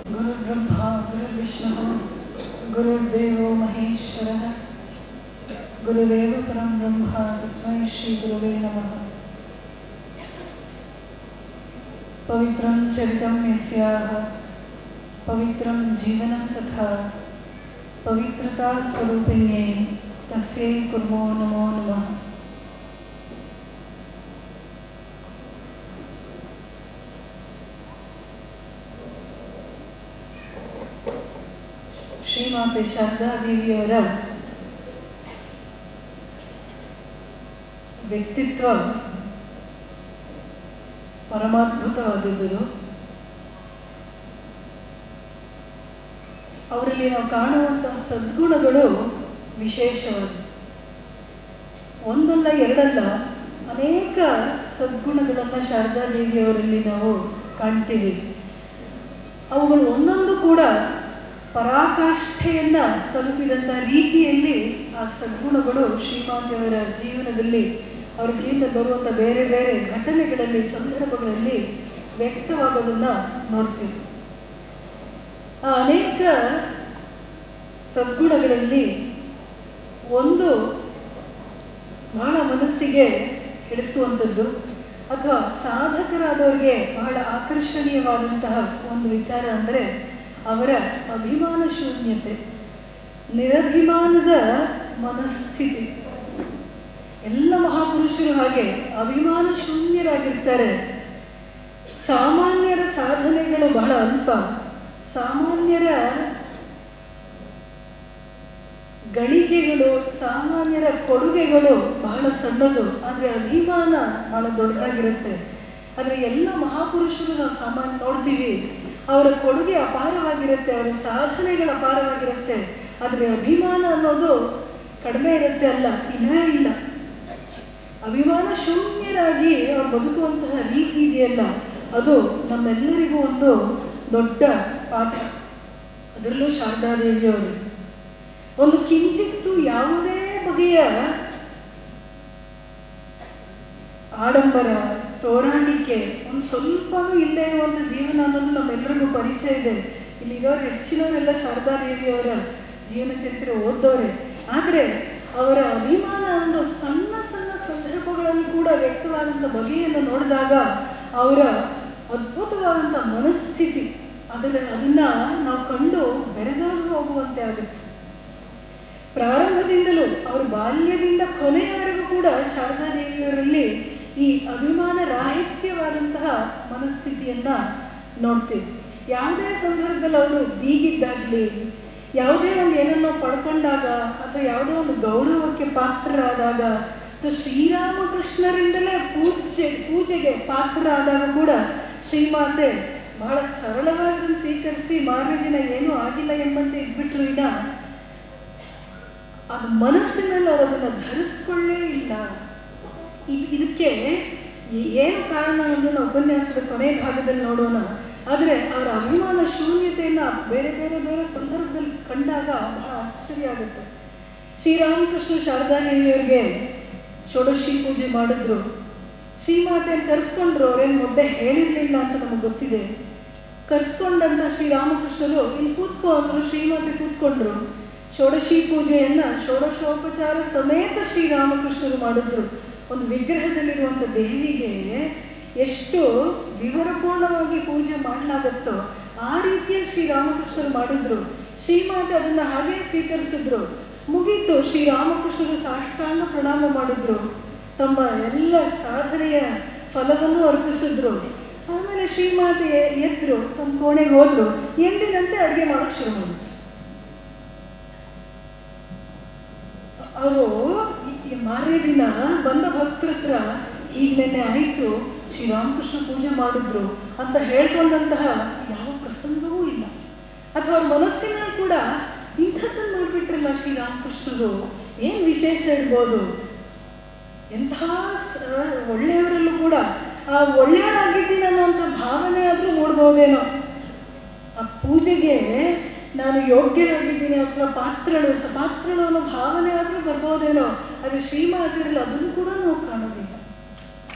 गुरुर्ब्रह्मा गुरुर्विष्णुः गुरुर्देवो महेश्वरः गुरुरेव परं ब्रह्म तस्मै श्रीगुरुवे नमः पवित्रं चरितं यस्याः पवित्रं जीवनं तथा पवित्रतास्वरूपिण्यै तस्यै कुर्मो नमो नमः ಶ್ರೀಮಾತೆ ಶಾರದಾ ದೇವಿಯವರ ವ್ಯಕ್ತಿತ್ವ ಪರಮಾದ್ಭುತವಾದದ್ದು ಅವರಲ್ಲಿ ನಾವು ಕಾಣುವಂತಹ ಸದ್ಗುಣಗಳು ವಿಶೇಷವಾದದ್ದು ಒಂದಲ್ಲ ಎರಡಲ್ಲ ಅನೇಕ ಸದ್ಗುಣಗಳನ್ನು ಶಾರದಾ ದೇವಿಯವರಲ್ಲಿ ನಾವು ಕಾಣ್ತೀವಿ ಅವುಗಳು ಒಂದೊಂದು ಕೂಡ ಪರಾಕಾಷ್ಠೆಯನ್ನ ತಲುಪಿದಂಥ ರೀತಿಯಲ್ಲಿ ಆ ಸದ್ಗುಣಗಳು ಶ್ರೀಮಾತೆಯವರ ಜೀವನದಲ್ಲಿ ಅವರ ಜೀವನದಲ್ಲಿ ಬರುವಂಥ ಬೇರೆ ಬೇರೆ ಘಟನೆಗಳಲ್ಲಿ ಸಂದರ್ಭಗಳಲ್ಲಿ ವ್ಯಕ್ತವಾಗೋದನ್ನ ನೋಡ್ತೀವಿ ಆ ಅನೇಕ ಸದ್ಗುಣಗಳಲ್ಲಿ ಒಂದು ಬಹಳ ಮನಸ್ಸಿಗೆ ಹಿಡಿಸುವಂಥದ್ದು ಅಥವಾ ಸಾಧಕರಾದವರಿಗೆ ಬಹಳ ಆಕರ್ಷಣೀಯವಾದಂತಹ ಒಂದು ವಿಚಾರ ಅಂದರೆ ಅವರ ಅಭಿಮಾನ ಶೂನ್ಯತೆ ನಿರಭಿಮಾನದ ಮನಸ್ಥಿತಿ ಎಲ್ಲ ಮಹಾಪುರುಷರು ಹಾಗೆ ಅಭಿಮಾನ ಶೂನ್ಯರಾಗಿರ್ತಾರೆ ಸಾಮಾನ್ಯರ ಸಾಧನೆಗಳು ಬಹಳ ಅಲ್ಪ ಸಾಮಾನ್ಯರ ಗಳಿಕೆಗಳು ಸಾಮಾನ್ಯರ ಕೊಡುಗೆಗಳು ಬಹಳ ಸಣ್ಣದು ಆದರೆ ಅಭಿಮಾನ ಬಹಳ ದೊಡ್ಡದಾಗಿರುತ್ತೆ ಆದರೆ ಎಲ್ಲ ಮಹಾಪುರುಷರು ನಾವು ಸಾಮಾನ್ಯ ನೋಡ್ತೀವಿ ಅವರ ಕೊಡುಗೆ ಅಪಾರವಾಗಿರುತ್ತೆ ಅವರ ಸಾಧನೆಗಳು ಅಪಾರವಾಗಿರುತ್ತೆ ಆದರೆ ಅಭಿಮಾನ ಅನ್ನೋದು ಕಡಿಮೆ ಇರುತ್ತೆ ಅಲ್ಲ ಇಲ್ಲವೇ ಇಲ್ಲ ಅಭಿಮಾನ ಶೂನ್ಯರಾಗಿ ಅವ್ರು ಬದುಕುವಂತಹ ರೀತಿ ಇದೆಯಲ್ಲ ಅದು ನಮ್ಮೆಲ್ಲರಿಗೂ ಒಂದು ದೊಡ್ಡ ಪಾಠ ಅದರಲ್ಲೂ ಶಾರದಾದೇವಿಯವರು ಒಂದು ಕಿಂಚಿತ್ತು ಯಾವುದೇ ಬಗೆಯ ಆಡಂಬರ ತೋರಾಣಿಕೆ ಒಂದು ಸ್ವಲ್ಪನೂ ಇಲ್ಲದೆ ಇರುವಂಥ ಜೀವನ ಅನ್ನೋದು ನಮ್ಮೆಲ್ಲರಿಗೂ ಪರಿಚಯ ಇದೆ ಇಲ್ಲಿರೋರು ಹೆಚ್ಚಿನವರೆಲ್ಲ ಶಾರದಾ ದೇವಿಯವರ ಜೀವನ ಚರಿತ್ರೆ ಓದ್ದವ್ರೆ ಆದರೆ ಅವರ ಅಭಿಮಾನ ಒಂದು ಸಣ್ಣ ಸಣ್ಣ ಸಂದರ್ಭಗಳಲ್ಲಿ ಕೂಡ ವ್ಯಕ್ತವಾದಂಥ ಬಗೆಯನ್ನು ನೋಡಿದಾಗ ಅವರ ಅದ್ಭುತವಾದಂಥ ಮನಸ್ಥಿತಿ ಅದರ ಅದನ್ನ ನಾವು ಕಂಡು ಬೆರೆದವರು ಹೋಗುವಂತೆ ಆಗುತ್ತೆ ಪ್ರಾರಂಭದಿಂದಲೂ ಅವರು ಬಾಲ್ಯದಿಂದ ಕೊನೆಯವರೆಗೂ ಕೂಡ ಶಾರದಾ ದೇವಿಯವರಲ್ಲಿ ಈ ಅಭಿಮಾನ ರಾಹಿತ್ಯವಾದಂತಹ ಮನಸ್ಥಿತಿಯನ್ನ ನೋಡ್ತೀವಿ ಯಾವುದೇ ಸಂದರ್ಭದಲ್ಲಿ ಅವರು ಬೀಗಿದ್ದಾಗಲಿ ಯಾವುದೇ ಒಂದು ಏನನ್ನೋ ಪಡ್ಕೊಂಡಾಗ ಅಥವಾ ಯಾವುದೋ ಒಂದು ಗೌರವಕ್ಕೆ ಪಾತ್ರರಾದಾಗ ಅಥವಾ ಶ್ರೀರಾಮಕೃಷ್ಣರಿಂದಲೇ ಪೂಜೆ ಪೂಜೆಗೆ ಪಾತ್ರರಾದಾಗ ಕೂಡ ಶ್ರೀಮಾತೆ ಬಹಳ ಸರಳವಾಗಿ ಅದನ್ನು ಸ್ವೀಕರಿಸಿ ಮಾರನೇ ದಿನ ಏನೂ ಆಗಿಲ್ಲ ಎಂಬಂತೆ ಇದ್ಬಿಟ್ರು ವಿನ ಅದು ಮನಸ್ಸಿನಲ್ಲಿ ಅವರು ಅದನ್ನು ಧರಿಸ್ಕೊಳ್ಳೇ ಇಲ್ಲ ಇದಕ್ಕೆ ಏನು ಕಾರಣ ಅನ್ನೋದನ್ನ ಉಪನ್ಯಾಸದ ಕೊನೆ ಭಾಗದಲ್ಲಿ ನೋಡೋಣ ಆದರೆ ಅವರ ಅಭಿಮಾನ ಶೂನ್ಯತೆಯನ್ನು ಬೇರೆ ಬೇರೆ ಬೇರೆ ಸಂದರ್ಭದಲ್ಲಿ ಕಂಡಾಗ ಬಹಳ ಆಶ್ಚರ್ಯ ಆಗುತ್ತೆ ಶ್ರೀರಾಮಕೃಷ್ಣ ಶಾರದಾದೇವಿಯವರಿಗೆ ಷೋಡಶಿ ಪೂಜೆ ಮಾಡಿದ್ರು ಶ್ರೀಮಾತೆಯನ್ನು ಕರೆಸ್ಕೊಂಡ್ರು ಅವ್ರೇನು ಮೊದಲೇ ಹೇಳಿರ್ಲಿಲ್ಲ ಅಂತ ನಮಗೆ ಗೊತ್ತಿದೆ ಕರೆಸ್ಕೊಂಡಂತ ಶ್ರೀರಾಮಕೃಷ್ಣರು ಇಲ್ಲಿ ಕೂತ್ಕೊ ಅಂದ್ರು ಶ್ರೀಮಾತೆ ಕೂತ್ಕೊಂಡ್ರು ಷೋಡಶಿ ಪೂಜೆಯನ್ನ ಷೋಡಶೋಪಚಾರ ಸಮೇತ ಶ್ರೀರಾಮಕೃಷ್ಣರು ಮಾಡಿದ್ರು ಒಂದು ವಿಗ್ರಹದಲ್ಲಿರುವಂಥ ದೇವಿಗೆ ಎಷ್ಟು ವಿವರಪೂರ್ಣವಾಗಿ ಪೂಜೆ ಮಾಡಲಾಗತ್ತೋ ಆ ರೀತಿಯಲ್ಲಿ ಶ್ರೀರಾಮಕೃಷ್ಣರು ಮಾಡಿದ್ರು ಶ್ರೀಮಾತೆ ಅದನ್ನ ಹಾಗೆ ಸ್ವೀಕರಿಸಿದ್ರು ಮುಗೀತು ಶ್ರೀರಾಮಕೃಷ್ಣರು ಸಾಷ್ಟಾಂಗ ಪ್ರಣಾಮ ಮಾಡಿದ್ರು ತಮ್ಮ ಎಲ್ಲ ಸಾಧನೆಯ ಫಲವನ್ನು ಅರ್ಪಿಸಿದ್ರು ಆಮೇಲೆ ಶ್ರೀಮಾತೆ ಎದ್ರು ತಮ್ಮ ಕೋಣೆಗೆ ಹೋದ್ರು ಎಂದಿನಂತೆ ಅಡುಗೆ ಮಾಡೋಕೆ ಶುರು ಮಾಡಿದ್ರು ಅವರು ಮಾರನೇ ದಿನ ಬಂದ ಭಕ್ತರ ಹತ್ರ ಈಗ ನೆನ್ನೆ ಆಯಿತು ಶ್ರೀರಾಮಕೃಷ್ಣ ಪೂಜೆ ಮಾಡಿದ್ರು ಅಂತ ಹೇಳ್ಕೊಂಡಂತಹ ಯಾವ ಪ್ರಸಂಗವೂ ಇಲ್ಲ ಅಥವಾ ಅವ್ರ ಮನಸ್ಸಿನಲ್ಲಿ ಕೂಡ ಇಂಥದ್ದನ್ನು ನೋಡ್ಬಿಟ್ರಲ್ಲ ಶ್ರೀರಾಮಕೃಷ್ಣರು ಏನು ವಿಶೇಷ ಇರ್ಬೋದು ಎಂಥ ಒಳ್ಳೆಯವರಲ್ಲೂ ಕೂಡ ಆ ಒಳ್ಳೆಯವರಾಗಿದ್ದೀನಿ ಅನ್ನೋಂಥ ಭಾವನೆ ಆದರೂ ಮೂಡ್ಬೋದೇನೋ ಆ ಪೂಜೆಗೆ ನಾನು ಯೋಗ್ಯನಾಗಿದ್ದೀನಿ ಅಥವಾ ಪಾತ್ರಳು ಸಪಾತ್ರಳು ಅನ್ನೋ ಭಾವನೆ ಆದರೂ ಬರ್ಬೋದೇನೋ ಆದರೆ ಶ್ರೀಮಾತಿರಲ್ಲ ಅದನ್ನು ಕೂಡ ನಾವು ಕಾಣೋದಿಲ್ಲ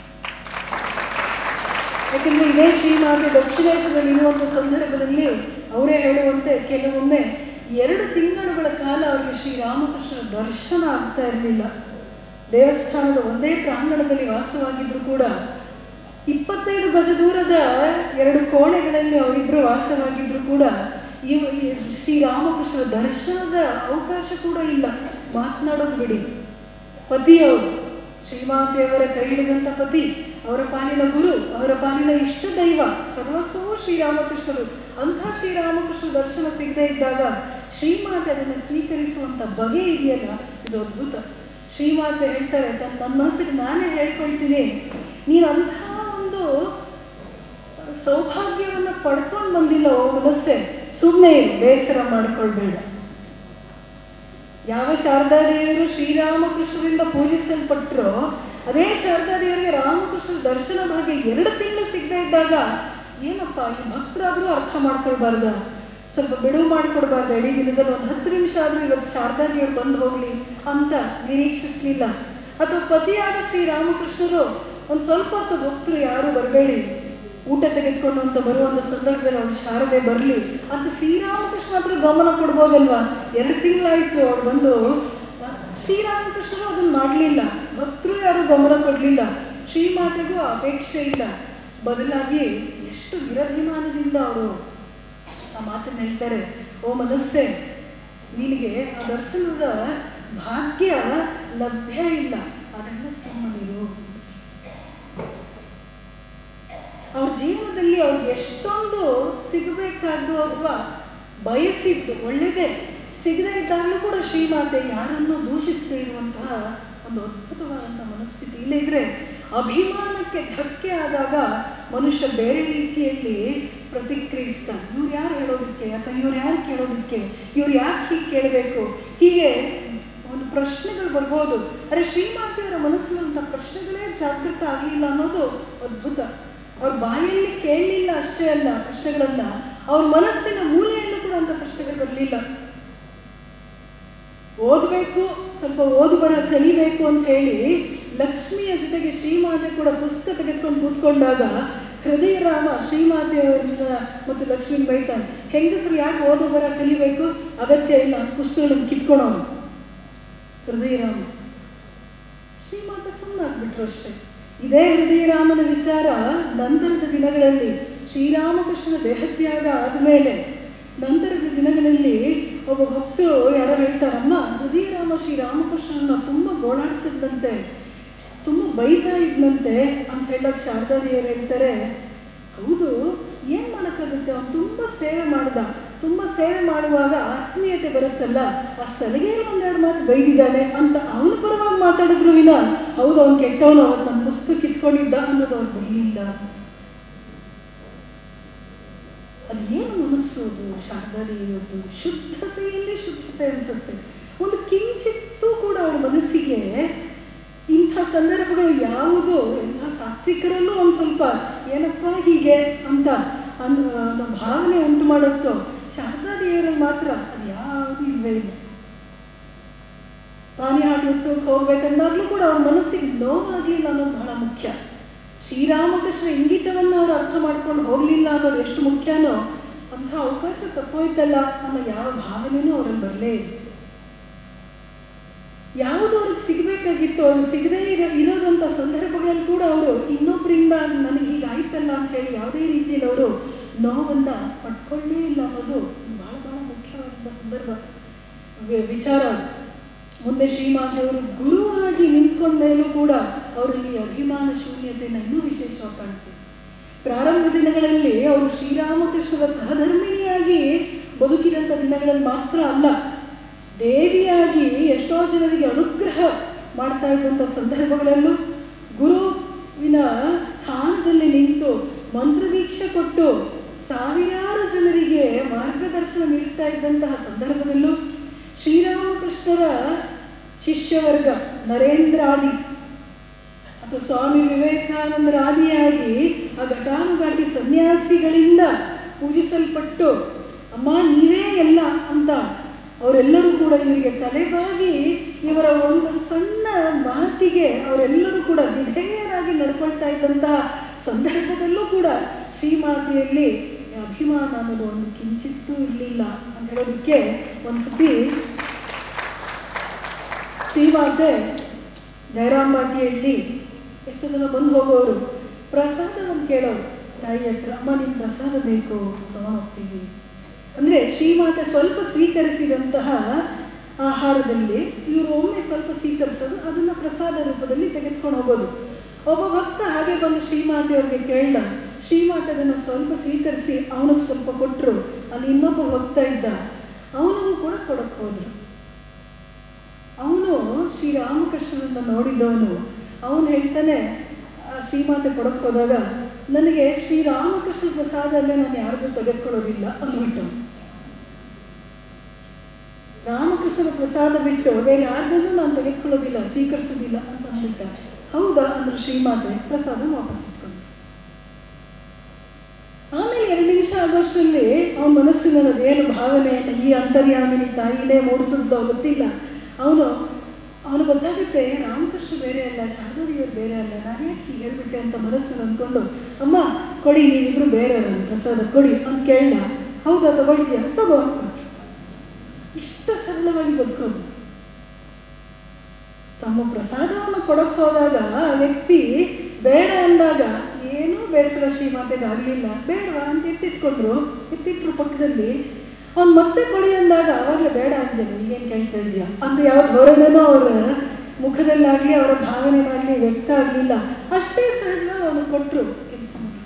ಯಾಕಂದ್ರೆ ಇದೇ ಶ್ರೀಮಾತೆ ದಕ್ಷಿಣೇಶ್ವರಲ್ಲಿ ಇರುವಂಥ ಸಂದರ್ಭದಲ್ಲಿ ಅವರೇ ಹೇಳುವಂತೆ ಕೆಲವೊಮ್ಮೆ ಎರಡು ತಿಂಗಳುಗಳ ಕಾಲ ಅವರಿಗೆ ಶ್ರೀರಾಮಕೃಷ್ಣನ ದರ್ಶನ ಆಗ್ತಾ ಇರಲಿಲ್ಲ ದೇವಸ್ಥಾನದ ಒಂದೇ ಪ್ರಾಂಗಣದಲ್ಲಿ ವಾಸವಾಗಿದ್ರು ಕೂಡ ಇಪ್ಪತ್ತೈದು ಗಜ ದೂರದ ಎರಡು ಕೋಣೆಗಳಲ್ಲಿ ಅವರಿಬ್ಬರು ವಾಸವಾಗಿದ್ರು ಕೂಡ ಇವ ಈ ಶ್ರೀರಾಮಕೃಷ್ಣ ದರ್ಶನದ ಅವಕಾಶ ಕೂಡ ಇಲ್ಲ ಮಾತನಾಡೋದು ಬಿಡಿ ಪತಿಯವರು ಶ್ರೀಮಾತೆಯವರ ಕೈ ಹಿಡಿದಂಥ ಪತಿ ಅವರ ಪಾಲಿನ ಗುರು ಅವರ ಪಾಲಿನ ಇಷ್ಟ ದೈವ ಸರ್ವಸ್ವವೂ ಶ್ರೀರಾಮಕೃಷ್ಣರು ಅಂಥ ಶ್ರೀರಾಮಕೃಷ್ಣ ದರ್ಶನ ಸಿಗದೇ ಇದ್ದಾಗ ಶ್ರೀಮಾತೆ ಅದನ್ನು ಸ್ವೀಕರಿಸುವಂಥ ಬಗೆ ಇದೆಯಲ್ಲ ಇದು ಅದ್ಭುತ ಶ್ರೀಮಾತೆ ಹೇಳ್ತಾರೆ ತನ್ನ ನನ್ನ ಮನಸ್ಸಿಗೆ ನಾನೇ ಹೇಳ್ಕೊಳ್ತೀನಿ ನೀನು ಅಂಥ ಒಂದು ಸೌಭಾಗ್ಯವನ್ನು ಪಡ್ಕೊಂಡು ಬಂದಿಲ್ಲ ಓ ಮನಸ್ಸೆ ಸುಮ್ಮನೆ ಇರು ಬೇಸರ ಮಾಡ್ಕೊಳ್ಬೇಡ ಯಾವ ಶಾರದಾದೇವಿಯರು ಶ್ರೀರಾಮಕೃಷ್ಣರಿಂದ ಪೂಜಿಸಲ್ಪಟ್ಟರು ಅದೇ ಶಾರದಾದೇವರಿಗೆ ರಾಮಕೃಷ್ಣ ದರ್ಶನ ಭಾಗ್ಯ ಎರಡು ತಿಂಗಳು ಸಿಗದೆ ಇದ್ದಾಗ ಏನಪ್ಪ ಈ ಭಕ್ತರಾದರೂ ಅರ್ಥ ಮಾಡ್ಕೊಳ್ಬಾರ್ದ ಸ್ವಲ್ಪ ಬಿಡುವು ಮಾಡಿಕೊಡ್ಬಾರ್ದು ಇಡೀ ದಿನದಲ್ಲಿ ಒಂದು ಹತ್ತು ನಿಮಿಷ ಆದರೂ ಇವತ್ತು ಶಾರದಾದೇವರು ಬಂದು ಹೋಗಲಿ ಅಂತ ನಿರೀಕ್ಷಿಸಲಿಲ್ಲ ಅಥವಾ ಪತಿಯಾದ ಶ್ರೀರಾಮಕೃಷ್ಣರು ಒಂದು ಸ್ವಲ್ಪ ಹೊತ್ತು ಭಕ್ತರು ಯಾರು ಬರಬೇಡಿ ಊಟ ತೆಗೆದುಕೊಂಡು ಅಂತ ಬರುವಂಥ ಸಂದರ್ಭದಲ್ಲಿ ಅವ್ರು ಶಾರದೆ ಬರಲಿ ಅಂತ ಶ್ರೀರಾಮಕೃಷ್ಣ ಹತ್ರ ಗಮನ ಕೊಡ್ಬೋದಲ್ವಾ ಎರಡು ತಿಂಗಳಾಯಿತು ಅವ್ರು ಬಂದು ಶ್ರೀರಾಮಕೃಷ್ಣರು ಅದನ್ನು ಮಾಡಲಿಲ್ಲ ಭಕ್ತರು ಯಾರು ಗಮನ ಕೊಡಲಿಲ್ಲ ಶ್ರೀಮಾತೆಗೂ ಆ ಅಪೇಕ್ಷೆ ಇಲ್ಲ ಬದಲಾಗಿ ಎಷ್ಟು ವಿರಭಿಮಾನದಿಂದ ಅವರು ಆ ಮಾತನ್ನು ಹೇಳ್ತಾರೆ ಓ ಮನಸ್ಸೆ ನಿನಗೆ ಆ ದರ್ಶನದ ಭಾಗ್ಯ ಲಭ್ಯ ಇಲ್ಲ ಅದನ್ನು ಸುಮ್ಮನಿರು ಅವ್ರ ಜೀವನದಲ್ಲಿ ಅವ್ರಿಗೆ ಎಷ್ಟೊಂದು ಸಿಗಬೇಕಾದ್ದು ಅಥವಾ ಬಯಸಿದ್ದು ಒಳ್ಳೆಯದೇ ಸಿಗದೇ ಇದ್ದಾಗಲೂ ಕೂಡ ಶ್ರೀಮಾತೆ ಯಾರನ್ನೂ ದೂಷಿಸದೇ ಇರುವಂತಹ ಒಂದು ಅದ್ಭುತವಾದಂಥ ಮನಸ್ಥಿತಿ ಇಲ್ಲೇ ಇದ್ರೆ ಅಭಿಮಾನಕ್ಕೆ ಧಕ್ಕೆ ಆದಾಗ ಮನುಷ್ಯ ಬೇರೆ ರೀತಿಯಲ್ಲಿ ಪ್ರತಿಕ್ರಿಯಿಸ್ತಾನೆ ಇವ್ರು ಯಾರು ಹೇಳೋದಕ್ಕೆ ಅಥವಾ ಇವ್ರು ಯಾರು ಕೇಳೋದಕ್ಕೆ ಇವ್ರು ಯಾಕೆ ಹೀಗೆ ಕೇಳಬೇಕು ಹೀಗೆ ಒಂದು ಪ್ರಶ್ನೆಗಳು ಬರ್ಬೋದು ಅರೆ ಶ್ರೀಮಾತೆಯವರ ಮನಸ್ಸಿನಂಥ ಪ್ರಶ್ನೆಗಳೇ ಜಾಗೃತ ಆಗಲಿಲ್ಲ ಅನ್ನೋದು ಅದ್ಭುತ ಅವ್ರ ಬಾಯಲ್ಲಿ ಕೇಳಲಿಲ್ಲ ಅಷ್ಟೇ ಅಲ್ಲ ಪ್ರಶ್ನೆಗಳನ್ನ ಅವ್ರ ಮನಸ್ಸಿನ ಮೂಲೆಯಲ್ಲೂ ಕೂಡ ಅಂತ ಪ್ರಶ್ನೆಗಳು ಬರಲಿಲ್ಲ ಓದಬೇಕು ಸ್ವಲ್ಪ ಓದು ಬರ ಕಲಿಬೇಕು ಅಂತ ಹೇಳಿ ಲಕ್ಷ್ಮಿಯ ಜೊತೆಗೆ ಶ್ರೀಮಾತೆ ಕೂಡ ಪುಸ್ತಕ ತೆಗೆದುಕೊಂಡು ಕೂತ್ಕೊಂಡಾಗ ಹೃದಯ ರಾಮ ಶ್ರೀಮಾತೆಯವರನ್ನ ಮತ್ತು ಲಕ್ಷ್ಮೀ ಬೈತಾನೆ ಹೆಂಗಸರು ಯಾಕೆ ಓದು ಬರ ಕಲಿಬೇಕು ಅಗತ್ಯ ಇಲ್ಲ ಪುಸ್ತಕಗಳನ್ನು ಕಿತ್ಕೊಳೋನು ಹೃದಯ ರಾಮ ಶ್ರೀಮಾತೆ ಸುಮ್ಮನಾಗ್ಬಿಟ್ರು ಅಷ್ಟೇ ಇದೇ ಹೃದಯರಾಮನ ವಿಚಾರ ನಂತರದ ದಿನಗಳಲ್ಲಿ ಶ್ರೀರಾಮಕೃಷ್ಣನ ದೇಹತ್ಯಾಗ ಆದಮೇಲೆ ನಂತರದ ದಿನಗಳಲ್ಲಿ ಒಬ್ಬ ಭಕ್ತರು ಯಾರೋ ಹೇಳ್ತಾರಮ್ಮ ಹೃದಯರಾಮ ಶ್ರೀರಾಮಕೃಷ್ಣನ ತುಂಬ ಗೋಳಾಡಿಸಿದಂತೆ ತುಂಬ ಬೈತಾ ಇದ್ನಂತೆ ಅಂತ ಹೇಳಕ್ ಶಾರದಾದೇವರು ಹೇಳ್ತಾರೆ ಹೌದು ಏನ್ ಮಾಡೋಕ್ಕಾಗುತ್ತೆ ಅವ್ನು ತುಂಬ ಸೇವೆ ಮಾಡ್ದ ತುಂಬ ಸೇವೆ ಮಾಡುವಾಗ ಆತ್ಮೀಯತೆ ಬರುತ್ತಲ್ಲ ಆ ಸಲಿಗೆಯಲ್ಲಿ ಒಂದೆರಡು ಮಾತು ಬೈದಿದ್ದಾನೆ ಅಂತ ಅವನ ಪರವಾಗಿ ಮಾತಾಡಿದ್ರು ವಿನ ಹೌದು ಅವ್ನು ಕೆಟ್ಟವನು ಅವತ್ತು ನನ್ನ ಪುಸ್ತಕ ಕಿತ್ಕೊಂಡಿದ್ದ ಅನ್ನೋದು ಅವ್ರು ಬರಲಿಲ್ಲ ಅದು ಏನು ಮನಸ್ಸು ಅದು ಶಾರದಾದೇವಿಯದ್ದು ಶುದ್ಧತೆಯಲ್ಲಿ ಶುದ್ಧತೆ ಅನಿಸುತ್ತೆ ಒಂದು ಕಿಂಚಿತ್ತೂ ಕೂಡ ಅವಳ ಮನಸ್ಸಿಗೆ ಇಂಥ ಸಂದರ್ಭಗಳು ಯಾವುದು ಎಲ್ಲ ಸಾತ್ವಿಕರಲ್ಲೂ ಒಂದು ಸ್ವಲ್ಪ ಏನಪ್ಪ ಹೀಗೆ ಅಂತ ಅನ್ನೋ ಭಾವನೆ ಉಂಟು ಮಾಡುತ್ತೋ ಶಾರದಾದೇವಿಯರಲ್ಲಿ ಮಾತ್ರ ಅದು ಯಾವುದು ಇಲ್ವೇ ಇಲ್ಲ ಪಾನಿಹಾಟಿ ಉತ್ಸವಕ್ಕೆ ಹೋಗ್ಬೇಕಂದಾಗ್ಲೂ ಕೂಡ ಅವ್ರ ಮನಸ್ಸಿಗೆ ನೋವಾಗಲಿಲ್ಲ ಅನ್ನೋದು ಬಹಳ ಮುಖ್ಯ ಶ್ರೀರಾಮಕೃಷ್ಣ ಇಂಗಿತವನ್ನು ಅವ್ರು ಅರ್ಥ ಮಾಡ್ಕೊಂಡು ಹೋಗಲಿಲ್ಲ ಅನ್ನೋದು ಎಷ್ಟು ಮುಖ್ಯನೋ ಅಂಥ ಅವಕಾಶ ತಪ್ಪೋಯ್ತಲ್ಲ ಅನ್ನೋ ಯಾವ ಭಾವನೆನೂ ಅವರಲ್ಲಿ ಬರಲೇ ಇಲ್ಲ ಯಾವುದು ಅವ್ರಿಗೆ ಸಿಗಬೇಕಾಗಿತ್ತು ಅದು ಸಿಗದೇ ಇರೋ ಇರೋದಂಥ ಸಂದರ್ಭಗಳಲ್ಲಿ ಕೂಡ ಅವರು ಇನ್ನೊಬ್ಬರಿಂದ ನನಗೆ ಹೀಗಾಯ್ತಲ್ಲ ಅಂತ ಹೇಳಿ ಯಾವುದೇ ರೀತಿಯಲ್ಲಿ ಅವರು ನೋವನ್ನು ಪಡ್ಕೊಳ್ಳೇ ಇಲ್ಲ ಅನ್ನೋದು ಬಹಳ ಬಹಳ ಮುಖ್ಯವಾದಂಥ ಸಂದರ್ಭ ವಿ- ವಿಚಾರ ಅದು. ಮುಂದೆ ಶ್ರೀಮಾತೆಯವರು ಗುರುವಾಗಿ ನಿಂತ್ಕೊಂಡ ಮೇಲೂ ಕೂಡ ಅವರಲ್ಲಿ ಅಭಿಮಾನ ಶೂನ್ಯತೆಯನ್ನು ಇನ್ನೂ ವಿಶೇಷವಾಗಿ ಕಾಣ್ತೀವಿ ಪ್ರಾರಂಭ ದಿನಗಳಲ್ಲಿ ಅವರು ಶ್ರೀರಾಮಕೃಷ್ಣರ ಸಹಧರ್ಮಿಣಿಯಾಗಿ ಬದುಕಿದಂಥ ದಿನಗಳಲ್ಲಿ ಮಾತ್ರ ಅಲ್ಲ ದೇವಿಯಾಗಿ ಎಷ್ಟೋ ಜನರಿಗೆ ಅನುಗ್ರಹ ಮಾಡ್ತಾ ಇದ್ದಂಥ ಸಂದರ್ಭಗಳಲ್ಲೂ ಗುರುವಿನ ಸ್ಥಾನದಲ್ಲಿ ನಿಂತು ಮಂತ್ರದೀಕ್ಷೆ ಕೊಟ್ಟು ಸಾವಿರಾರು ಜನರಿಗೆ ಮಾರ್ಗದರ್ಶನ ನೀಡ್ತಾ ಇದ್ದಂತಹ ಸಂದರ್ಭದಲ್ಲೂ ಶ್ರೀರಾಮಕೃಷ್ಣರ ಶಿಷ್ಯವರ್ಗ ನರೇಂದ್ರಾದಿ ಅಥವಾ ಸ್ವಾಮಿ ವಿವೇಕಾನಂದರ ಆದಿಯಾಗಿ ಆ ಘಟಾನುಘಾಟಿ ಸನ್ಯಾಸಿಗಳಿಂದ ಪೂಜಿಸಲ್ಪಟ್ಟು ಅಮ್ಮ ನೀವೇ ಎಲ್ಲ ಅಂತ ಅವರೆಲ್ಲರೂ ಕೂಡ ಇವರಿಗೆ ತಲೆಬಾಗಿ ಇವರ ಒಂದು ಸಣ್ಣ ಮಾತಿಗೆ ಅವರೆಲ್ಲರೂ ಕೂಡ ವಿಧೇಯರಾಗಿ ನಡ್ಕೊಳ್ತಾ ಇದ್ದಂತಹ ಸಂದರ್ಭದಲ್ಲೂ ಕೂಡ ಶ್ರೀಮಾತೆಯಲ್ಲಿ ಈ ಅಭಿಮಾನ ಅನ್ನೋದು ಒಂದು ಕಿಂಚಿತ್ತೂ ಇರಲಿಲ್ಲ ಅಂತ ಹೇಳೋದಕ್ಕೆ ಒಂದ್ಸತಿ ಶ್ರೀಮಾತೆ ಜಯರಾಮ್ ಬಾಟಿಯಲ್ಲಿ ಎಷ್ಟು ಜನ ಬಂದು ಹೋಗೋರು ಪ್ರಸಾದವನ್ನು ಕೇಳೋರು ತಾಯಿ ಹತ್ರ ಅಮ್ಮ ನಿಮ್ಗೆ ಪ್ರಸಾದ ಬೇಕು ತಗೊಂಡು ಹೋಗ್ತೀವಿ ಅಂದರೆ ಶ್ರೀಮಾತೆ ಸ್ವಲ್ಪ ಸ್ವೀಕರಿಸಿದಂತಹ ಆಹಾರದಲ್ಲಿ ಇವರು ಒಮ್ಮೆ ಸ್ವಲ್ಪ ಸ್ವೀಕರಿಸೋದು ಅದನ್ನು ಪ್ರಸಾದ ರೂಪದಲ್ಲಿ ತೆಗೆದುಕೊಂಡು ಹೋಗೋದು ಒಬ್ಬ ಭಕ್ತ ಹಾಗೆ ಬಂದು ಶ್ರೀಮಾತೆ ಅವ್ರಿಗೆ ಕೇಳ್ದ ಶ್ರೀಮಾತೆ ಅದನ್ನು ಸ್ವಲ್ಪ ಸ್ವೀಕರಿಸಿ ಅವನಿಗೆ ಸ್ವಲ್ಪ ಕೊಟ್ಟರು ಅಲ್ಲಿ ಇನ್ನೊಬ್ಬ ಭಕ್ತ ಇದ್ದ ಅವನಿಗೂ ಕೂಡ ಕೊಡಕ್ಕೆ ಹೋದ್ರು ಅವನು ಶ್ರೀರಾಮಕೃಷ್ಣನನ್ನ ನೋಡಿದವನು ಅವನು ಹೇಳ್ತಾನೆ ಆ ಶ್ರೀಮಾತೆ ಕೊಡಕ್ಕೆ ಹೋದಾಗ ನನಗೆ ಶ್ರೀರಾಮಕೃಷ್ಣ ಪ್ರಸಾದ ಅಲ್ಲೇ ನಾನು ಯಾರಿಗೂ ತೆಗೆದುಕೊಳ್ಳೋದಿಲ್ಲ ಅಂದ್ಬಿಟ್ಟು ರಾಮಕೃಷ್ಣನ ಪ್ರಸಾದ ಬಿಟ್ಟು ಬೇರೆ ಯಾರಿಗೂ ನಾನು ತೆಗೆದುಕೊಳ್ಳೋದಿಲ್ಲ ಸ್ವೀಕರಿಸೋದಿಲ್ಲ ಅಂತ ಅಂದ್ಬಿಟ್ಟ ಹೌದಾ ಅಂದ್ರೆ ಶ್ರೀಮಾತೆ ಪ್ರಸಾದ ವಾಪಸ್ ಇಟ್ಕೊಂಡು ಆಮೇಲೆ ಎರಡು ನಿಮಿಷ ಆಗೋಷ್ಟರಲ್ಲಿ ಅವನ ಮನಸ್ಸಿನಲ್ಲಿ ಏನು ಭಾವನೆಯನ್ನು ಈ ಅಂತರ್ಯಾಮಿನಿ ತಾಯಿನೇ ಮೂಡಿಸಿದ್ಲು ಗೊತ್ತಿಲ್ಲ ಅವನು ಅವನು ಗೊತ್ತಾಗುತ್ತೆ ರಾಮಕೃಷ್ಣ ಬೇರೆ ಅಲ್ಲ ಶಾರದೀಯರು ಬೇರೆ ಅಲ್ಲ ನಾನು ಯಾಕೆ ಹೀಗೆ ಹೇಳ್ಬಿಟ್ಟೆ ಅಂತ ಮನಸ್ಸನ್ನು ಅಂದ್ಕೊಂಡು ಅಮ್ಮ ಕೊಡಿ ನೀವಿಬ್ರು ಬೇರೆ ಅಲ್ಲ ಪ್ರಸಾದ ಕೊಡಿ ಅಂತ ಕೇಳಲ್ಲ ಹೌದಾ ತಗೊಳ್ತೀಯ ತಗೋ ಅಂತ ಕೊಟ್ರು. ಇಷ್ಟು ಸರಳವಾಗಿ ಬದುಕೋದು ತಮ್ಮ ಪ್ರಸಾದವನ್ನು ಕೊಡಕ್ಕೆ ಹೋದಾಗ ಆ ವ್ಯಕ್ತಿ ಬೇಡ ಅಂದಾಗ ಏನೂ ಬೇಸರ ಶ್ರೀಮಾತೆಗೆ ಆಗಲಿಲ್ಲ ಬೇಡವಾ ಅಂತ ಎತ್ತಿಟ್ಕೊಂಡ್ರು ಎತ್ತಿಟ್ರು ಪಕ್ಕದಲ್ಲಿ ಅವ್ನು ಮತ್ತೆ ಕೊಡಿ ಅಂದಾಗ ಅವಾಗಲೇ ಬೇಡ ಅಂದೇನೆ ಈಗೇನು ಕೇಳ್ತಾ ಇದೆಯಾ ಅಂತ ಯಾವ ಧೋರಣೆನೂ ಅವರ ಮುಖದಲ್ಲಾಗಲಿ ಅವರ ಭಾವನೆಗಳಾಗಲಿ ವ್ಯಕ್ತ ಆಗಲಿಲ್ಲ ಅಷ್ಟೇ ಸಹಜವಾಗಿ ಅವನು ಕೊಟ್ಟರು ಕೆಲಸ ಮಾಡಿ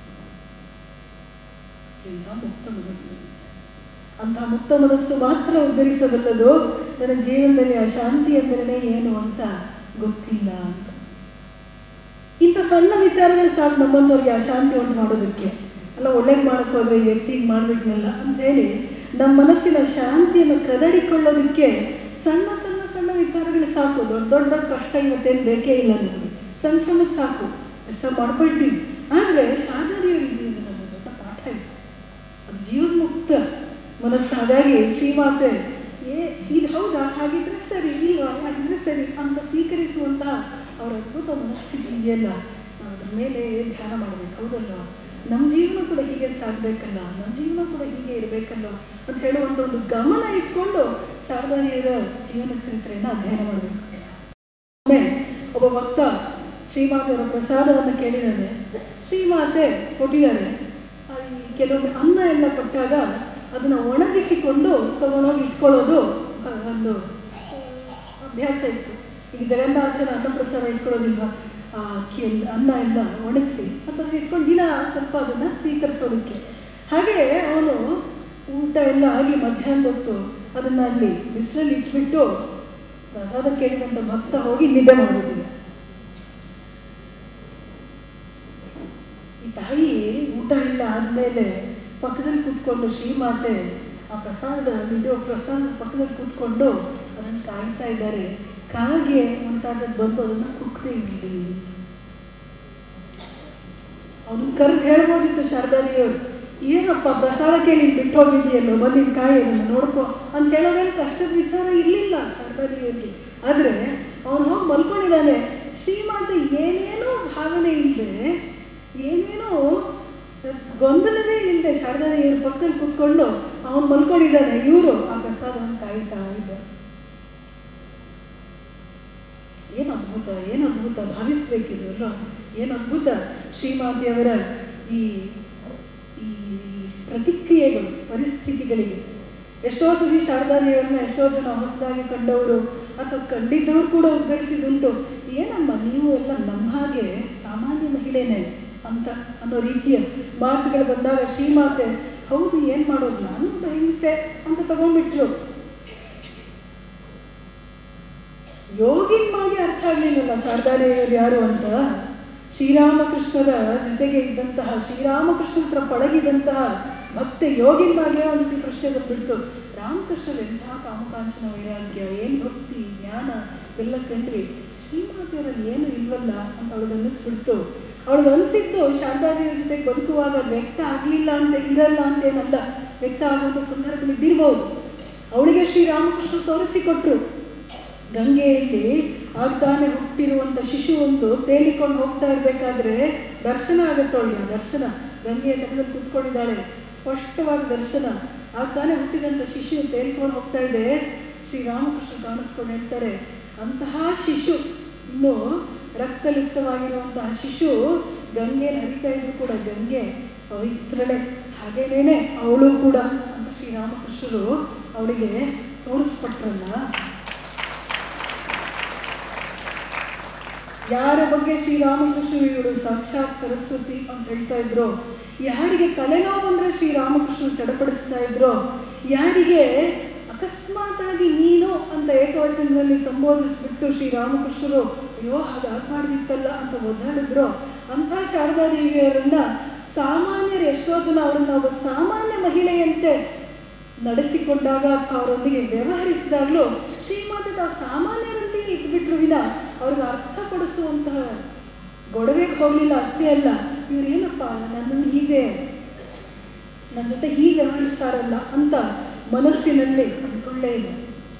ಎಲ್ಲ ಮುಕ್ತ ಮನಸ್ಸು ಅಂತ ಮುಕ್ತ ಮನಸ್ಸು ಮಾತ್ರ ಉದ್ಧರಿಸಬಲ್ಲದು ನನ್ನ ಜೀವನದಲ್ಲಿ ಆ ಶಾಂತಿ ಎಂದರೇನೆ ಏನು ಅಂತ ಗೊತ್ತಿಲ್ಲ ಅಂತ ಇಂಥ ಸಣ್ಣ ವಿಚಾರಗಳು ಸಾಕು ನಮ್ಮಂಥವ್ರಿಗೆ ಆ ಶಾಂತಿ ಉಂಟು ಮಾಡೋದಕ್ಕೆ ಅಲ್ಲ ಒಳ್ಳೇದು ಮಾಡಕ್ಕೆ ಹೋದ್ರೆ ಈ ವ್ಯಕ್ತಿ ಹಿಂಗ್ ಮಾಡ್ಬಿಟ್ನಲ್ಲ ಅಂತ ಹೇಳಿ ನಮ್ಮ ಮನಸ್ಸಿನ ಶಾಂತಿಯನ್ನು ಕದಡಿಕೊಳ್ಳೋದಕ್ಕೆ ಸಣ್ಣ ಸಣ್ಣ ಸಣ್ಣ ವಿಚಾರಗಳು ಸಾಕು ದೊಡ್ಡ ದೊಡ್ಡ ದೊಡ್ಡ ಕಷ್ಟ ಇವತ್ತೇನು ಬೇಕೇ ಇಲ್ಲ ನಮಗೆ ಸಣ್ಣ ಸಣ್ಣದು ಸಾಕು ಎಷ್ಟೋ ಮಾಡ್ಕೊಳ್ತೀವಿ ಆದರೆ ಶಾರದೀಯರಿಗೆ ಇದು ನಮ್ಮ ದೊಡ್ಡ ಪಾಠ ಇದೆ ಅದು ಜೀವನ್ಮುಕ್ತ ಮನಸ್ಸು ಹಾಗಾಗಿ ಶ್ರೀಮಾತೆ ಏ ಇದು ಹೌದಾ ಹಾಗಿದ್ರೆ ಸರಿ ಇಲ್ವಾ ಹಾಗಿದ್ರೆ ಸರಿ ಅಂತ ಸ್ವೀಕರಿಸುವಂತಹ ಅವರ ಅದ್ಭುತ ಮನಸ್ಥಿತಿ ಇದೆಯಲ್ಲ ನಾವು ಅದ್ರ ಮೇಲೆ ಧ್ಯಾನ ಮಾಡಬೇಕು ಹೌದಲ್ವಾ ನಮ್ಮ ಜೀವನ ಕೂಡ ಹೀಗೆ ಸಾಗಬೇಕಲ್ಲ ನಮ್ಮ ಜೀವನ ಕೂಡ ಹೀಗೆ ಇರಬೇಕಲ್ಲ ಅಂತ ಹೇಳುವಂಥ ಒಂದು ಗಮನ ಇಟ್ಕೊಂಡು ಶಾರದಾನಿಯರ ಜೀವನ ಚರಿತ್ರೆಯನ್ನು ಅಧ್ಯಯನ ಮಾಡಬೇಕು ಒಮ್ಮೆ ಒಬ್ಬ ಭಕ್ತ ಶ್ರೀಮಾತೆಯವರ ಪ್ರಸಾದವನ್ನು ಕೇಳಿದ್ದಾನೆ ಶ್ರೀಮಾತೆ ಕೊಟ್ಟಿದ್ದಾರೆ ಆ, ಈ ಕೆಲವೊಮ್ಮೆ ಅನ್ನ ಎಲ್ಲ ಕೊಟ್ಟಾಗ ಅದನ್ನು ಒಣಗಿಸಿಕೊಂಡು ತಗೊಂಡೋಗಿ ಇಟ್ಕೊಳ್ಳೋದು ಆ, ಒಂದು ಅಭ್ಯಾಸ ಇತ್ತು ಈಗ ಜಗನ್ನಾಥನ ಅನ್ನಪ್ರಸಾದ ಇಟ್ಕೊಳ್ಳೋದಿಲ್ವ ಆ ಅಕ್ಕಿ ಎಲ್ಲ ಅನ್ನ ಎಲ್ಲ ಒಣಗಿಸಿ ಅಥವಾ ಇಟ್ಕೊಂಡು ದಿನ ಸ್ವಲ್ಪ ಅದನ್ನು ಸ್ವೀಕರಿಸೋದಕ್ಕೆ ಹಾಗೆ ಅವನು ಊಟ ಎಲ್ಲ ಆಗಿ ಮಧ್ಯಾಹ್ನದ ಹೊತ್ತು ಅದನ್ನು ಅಲ್ಲಿ ಬಿಸಿಲಲ್ಲಿ ಇಟ್ಬಿಟ್ಟು ಪ್ರಸಾದ ಕೇಳಿದಂಥ ಭಕ್ತ ಹೋಗಿ ನಿದ್ದೆ ಮಾಡೋದಿಲ್ಲ ಈ ತಾಯಿ ಊಟ ಎಲ್ಲ ಆದಮೇಲೆ ಪಕ್ಕದಲ್ಲಿ ಕೂತ್ಕೊಂಡು ಶ್ರೀಮಾತೆ ಆ ಪ್ರಸಾದ ನಿಜ ಪ್ರಸಾದ ಪಕ್ಕದಲ್ಲಿ ಕೂತ್ಕೊಂಡು ಅದನ್ನು ಕಾಯ್ತಾ ಇದ್ದಾರೆ ಕಾಗೆ ಮುಂತಾದದ್ದು ಬಂದು ಅದನ್ನು ಕುಕ್ಕದೆ ಇರಲಿ ಅವನು ಕರೆದು ಹೇಳ್ಬೋದಿತ್ತು ಶಾರದಾದೇವರು ಏನಪ್ಪ ಪ್ರಸಾದ ಕೇಳಿ ಬಿಟ್ಟು ಹೋಗಿದೆಯಲ್ಲೋ ಬಂದಿನ ಕಾಯಿ ಅದನ್ನು ನೋಡ್ಕೊ ಅಂತ ಹೇಳೋದೇನು ಕಷ್ಟದ ವಿಚಾರ ಇರಲಿಲ್ಲ ಶಾರದಾದೇವರಿಗೆ ಆದರೆ ಅವನು ಹೋಗಿ ಮಲ್ಕೊಂಡಿದ್ದಾನೆ ಶ್ರೀಮಾತೆ ಏನೇನೋ ಭಾವನೆ ಇಲ್ಲದೆ ಏನೇನೋ ಗೊಂದಲವೇ ಇಲ್ಲದೆ ಶಾರದಾದೇವಿಯರ ಪಕ್ಕದಲ್ಲಿ ಕೂತ್ಕೊಂಡು ಅವನು ಮಲ್ಕೊಂಡಿದ್ದಾನೆ ಇವರು ಆ ಪ್ರಸಾದವನ್ನು ಕಾಯ್ತಾ ಇದ್ದಾರೆ ಏನು ಅದ್ಭುತ ಏನು ಅದ್ಭುತ ಭಾವಿಸ್ಬೇಕಿದು ಅಲ್ವಾ ಏನು ಅದ್ಭುತ ಶ್ರೀಮಾತೆಯವರ ಈ ಈ ಪ್ರತಿಕ್ರಿಯೆಗಳು ಪರಿಸ್ಥಿತಿಗಳಿಗೆ ಎಷ್ಟೋ ಸರಿ ಶಾರದಾದೇವರನ್ನ ಎಷ್ಟೋ ಜನ ಹೊಸದಾಗಿ ಕಂಡವರು ಅಥವಾ ಕಂಡಿದ್ದವರು ಕೂಡ ಉದ್ಧರಿಸಿದುಂಟು ಏನಮ್ಮ ನೀವು ಎಲ್ಲ ನಮ್ಮ ಹಾಗೆ ಸಾಮಾನ್ಯ ಮಹಿಳೆನೇ ಅಂತ ಅನ್ನೋ ರೀತಿಯ ಮಾತುಗಳು ಬಂದಾಗ ಶ್ರೀಮಾತೆ ಹೌದು ಏನು ಮಾಡೋದು ನಾನು ಒಬ್ಬ ಹಿಂಸೆ ಅಂತ ತಗೊಂಡ್ಬಿಟ್ರು ಯೋಗಿನ್ ಮಾಡಿ ಅರ್ಥ ಆಗ್ಲಿಲ್ಲಲ್ಲ ಶಾರದಾದೇವಿಯವರು ಯಾರು ಅಂತ ಶ್ರೀರಾಮಕೃಷ್ಣರ ಜೊತೆಗೆ ಇದ್ದಂತಹ ಶ್ರೀರಾಮಕೃಷ್ಣ ಹತ್ರ ಪಳಗಿದಂತಹ ಭಕ್ತೆ ಯೋಗಿನ್ ಮಾಡಿ ಒಂದು ಪ್ರಶ್ನೆ ಬಂದ್ಬಿಡ್ತು ರಾಮಕೃಷ್ಣರು ಎಂತಹ ಕಾಮಕಾಂಚನ ವೈರಾಗ್ಯ ಏನು ಭಕ್ತಿ ಜ್ಞಾನ ಎಲ್ಲ ಕಂಡ್ವಿ ಶ್ರೀಮಾತೆಯವರಲ್ಲಿ ಏನು ಇಲ್ವಲ್ಲ ಅಂತ ಅವಳಿಗೆ ಅನ್ನಿಸ್ಬಿಡ್ತು ಅವಳಿಗೆ ಅನಿಸಿದ್ದು ಶಾರದಾದೇವಿಯ ಜೊತೆಗೆ ಬದುಕುವಾಗ ವ್ಯಕ್ತ ಆಗಲಿಲ್ಲ ಅಂತ ಇರಲ್ಲ ಅಂತೇನಲ್ಲ ವ್ಯಕ್ತ ಆಗುವಂಥ ಸಂದರ್ಭದಲ್ಲಿ ಇದ್ದಿರ್ಬೋದು ಅವಳಿಗೆ ಶ್ರೀರಾಮಕೃಷ್ಣ ತೋರಿಸಿಕೊಟ್ರು ಗಂಗೆಯಲ್ಲಿ ಆಗ್ತಾನೆ ಹುಟ್ಟಿರುವಂಥ ಶಿಶು ಒಂದು ತೇಲಿಕೊಂಡು ಹೋಗ್ತಾ ಇರಬೇಕಾದ್ರೆ ದರ್ಶನ ಆಗುತ್ತೆ ಅವಳಿಗೆ ದರ್ಶನ ಗಂಗೆಯ ತಟದಲ್ಲಿ ಕುತ್ಕೊಂಡಿದ್ದಾಳೆ ಸ್ಪಷ್ಟವಾದ ದರ್ಶನ ಆಗ್ತಾನೆ ಹುಟ್ಟಿದಂಥ ಶಿಶು ತೇಲಿಕೊಂಡು ಹೋಗ್ತಾ ಇದೆ ಶ್ರೀರಾಮಕೃಷ್ಣ ಕಾಣಿಸ್ಕೊಂಡು ಹೇಳ್ತಾರೆ ಅಂತಹ ಶಿಶು ಇನ್ನು ರಕ್ತಲಿಪ್ತವಾಗಿರುವಂತಹ ಶಿಶು ಗಂಗೆಯಲ್ಲಿ ಹರಿತಾ ಇದ್ರು ಕೂಡ ಗಂಗೆ ಪವಿತ್ರಳೆ ಹಾಗೇನೇನೆ ಅವಳು ಕೂಡ ಅಂತ ಶ್ರೀರಾಮಕೃಷ್ಣರು ಅವಳಿಗೆ ತೋರಿಸ್ಕೊಟ್ರಲ್ಲ ಯಾರ ಬಗ್ಗೆ ಶ್ರೀರಾಮಕೃಷ್ಣ ಇವಳು ಸಾಕ್ಷಾತ್ ಸರಸ್ವತಿ ಅಂತ ಹೇಳ್ತಾ ಇದ್ರು ಯಾರಿಗೆ ತಲೆನೋವು ಅಂದ್ರೆ ಶ್ರೀರಾಮಕೃಷ್ಣ ಚಡಪಡಿಸ್ತಾ ಇದ್ರು ಯಾರಿಗೆ ಅಕಸ್ಮಾತ್ ಆಗಿ ನೀನು ಅಂತ ಏಕವಚನದಲ್ಲಿ ಸಂಬೋಧಿಸ್ಬಿಟ್ಟು ಶ್ರೀರಾಮಕೃಷ್ಣರು ಅಯ್ಯೋ ಹಾಗಾಗ್ಬಾರ್ದಿತ್ತಲ್ಲ ಅಂತ ಒದ್ದಾಡಿದ್ರು ಅಂಥ ಶಾರದಾದೇವಿಯವರನ್ನ ಸಾಮಾನ್ಯರು ಎಷ್ಟೋ ಜನ ಅವರನ್ನ ಒಬ್ಬ ಸಾಮಾನ್ಯ ಮಹಿಳೆಯಂತೆ ನಡೆಸಿಕೊಂಡಾಗ ಅಥವಾ ಅವರೊಂದಿಗೆ ವ್ಯವಹರಿಸಿದಾಗಲೂ ಶ್ರೀಮಾತೆ ತಾವು ಸಾಮಾನ್ಯರಂತೆ ಇಟ್ಬಿಟ್ರು ವಿನ ಅವ್ರಿಗೆ ಅರ್ಥಪಡಿಸುವಂತಹ ಗೊಡವೆಗೆ ಹೋಗಲಿಲ್ಲ ಅಷ್ಟೇ ಅಲ್ಲ ಇವ್ರೇನಪ್ಪ ನನ್ನನ್ನು ಹೀಗೆ ನನ್ನ ಜೊತೆ ಹೀಗೆ ವ್ಯವಹರಿಸ್ತಾರಲ್ಲ ಅಂತ ಮನಸ್ಸಿನಲ್ಲಿ ಅಂದ್ಕೊಳ್ಳೇ ಇಲ್ಲ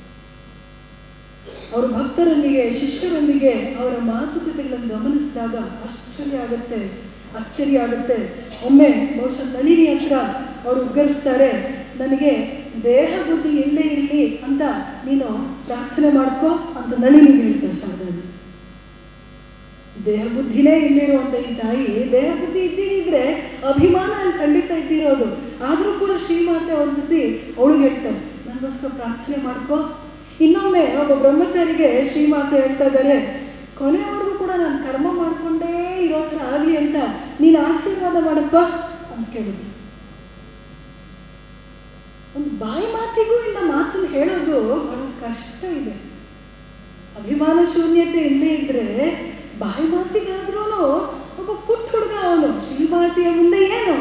ಅವರು ಭಕ್ತರೊಂದಿಗೆ ಶಿಷ್ಯರೊಂದಿಗೆ ಅವರ ಮಾತುಕತೆಗಳನ್ನು ಗಮನಿಸಿದಾಗ ಆಶ್ಚರ್ಯ ಆಗುತ್ತೆ ಆಶ್ಚರ್ಯ ಆಗುತ್ತೆ ಒಮ್ಮೆ ಬಹುಶಃ ನಳಿನಿ ಹತ್ರ ಅವರು ಉಗ್ಗರಿಸ್ತಾರೆ ನನಗೆ ದೇಹ ಬುದ್ಧಿ ಎಲ್ಲೇ ಇರಲಿ ಅಂತ ನೀನು ಪ್ರಾರ್ಥನೆ ಮಾಡ್ಕೋ ಅಂತ ನಳಿನಿ ಹೇಳ್ತಾರೆ ಶಾರದಾದೇವಿ ದೇಹ ಬುದ್ಧಿನೇ ಇಲ್ಲಿರುವಂತ ಈ ತಾಯಿ ದೇಹ ಬುದ್ಧಿ ಇದ್ದಿದ್ರೆ ಅಭಿಮಾನ ಅಲ್ಲಿ ಖಂಡಿತ ಇದ್ದಿರೋದು ಆದ್ರೂ ಕೂಡ ಶ್ರೀಮಾತೆ ಒಂದ್ಸತಿ ಅವಳಿಗೆ ಹೇಳ್ತಾರೆ ನನಗೋಸ್ಕರ ಪ್ರಾರ್ಥನೆ ಮಾಡ್ಕೋ ಇನ್ನೊಮ್ಮೆ ಒಬ್ಬ ಬ್ರಹ್ಮಚಾರಿಗೆ ಶ್ರೀಮಾತೆ ಹೇಳ್ತಾ ಇದ್ದಾರೆ ಕೊನೆವರೆಗೂ ಕೂಡ ನಾನು ಕರ್ಮ ಮಾಡ್ಕೊಂಡೇ ಇರೋ ಥರ ಆಗ್ಲಿ ಅಂತ ನೀನು ಆಶೀರ್ವಾದ ಮಾಡಪ್ಪ ಅಂತ ಕೇಳಿದ್ರು ಒಂದು ಬಾಯಿ ಮಾತಿಗೂ ಇಂದ ಮಾತನ್ನು ಹೇಳೋದು ಬಹಳ ಕಷ್ಟ ಇದೆ ಅಭಿಮಾನ ಶೂನ್ಯತೆ ಇಲ್ಲೇ ಇದ್ರೆ ಬಾಯಿ ಮಾತಿಗಾದ್ರೂ ಒಬ್ಬ ಪುಟ್ಟ ಹುಡುಗ ಅವನು ಶ್ರೀಮಾತೆಯ ಮುಂದೆ ಏನು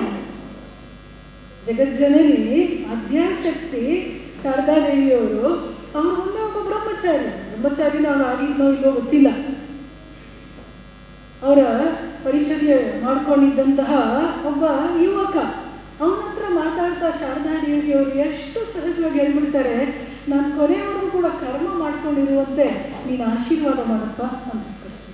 ಜಗಜ್ಜನನಿ ಅಧ್ಯಾಶಕ್ತಿ ಶಾರದಾದೇವಿಯವರು ಅವನು ಮುಂದೆ ಒಬ್ಬ ಬ್ರಹ್ಮಚಾರಿ ಬ್ರಹ್ಮಚಾರಿನ ಅವನು ಆಗಿದ್ನೋ ಇಲ್ಲೋ ಗೊತ್ತಿಲ್ಲ ಅವರ ಪರಿಚರ್ಯ ಮಾಡ್ಕೊಂಡಿದ್ದಂತಹ ಒಬ್ಬ ಯುವಕ ಅವನ ಹತ್ರ ಮಾತಾಡ್ತಾ ಶಾರದಾದೇವಿಯವರು ಎಷ್ಟು ಸಹಜವಾಗಿ ಹೇಳ್ಬಿಡ್ತಾರೆ ನಾನು ಕೊನೆಯವರೆಗೂ ಕೂಡ ಕರ್ಮ ಮಾಡ್ಕೊಂಡಿರುವಂತೆ ನೀನು ಆಶೀರ್ವಾದ ಮಾಡಪ್ಪ ಅಂತ ಕಳಿಸ್ಬಿಟ್ಟು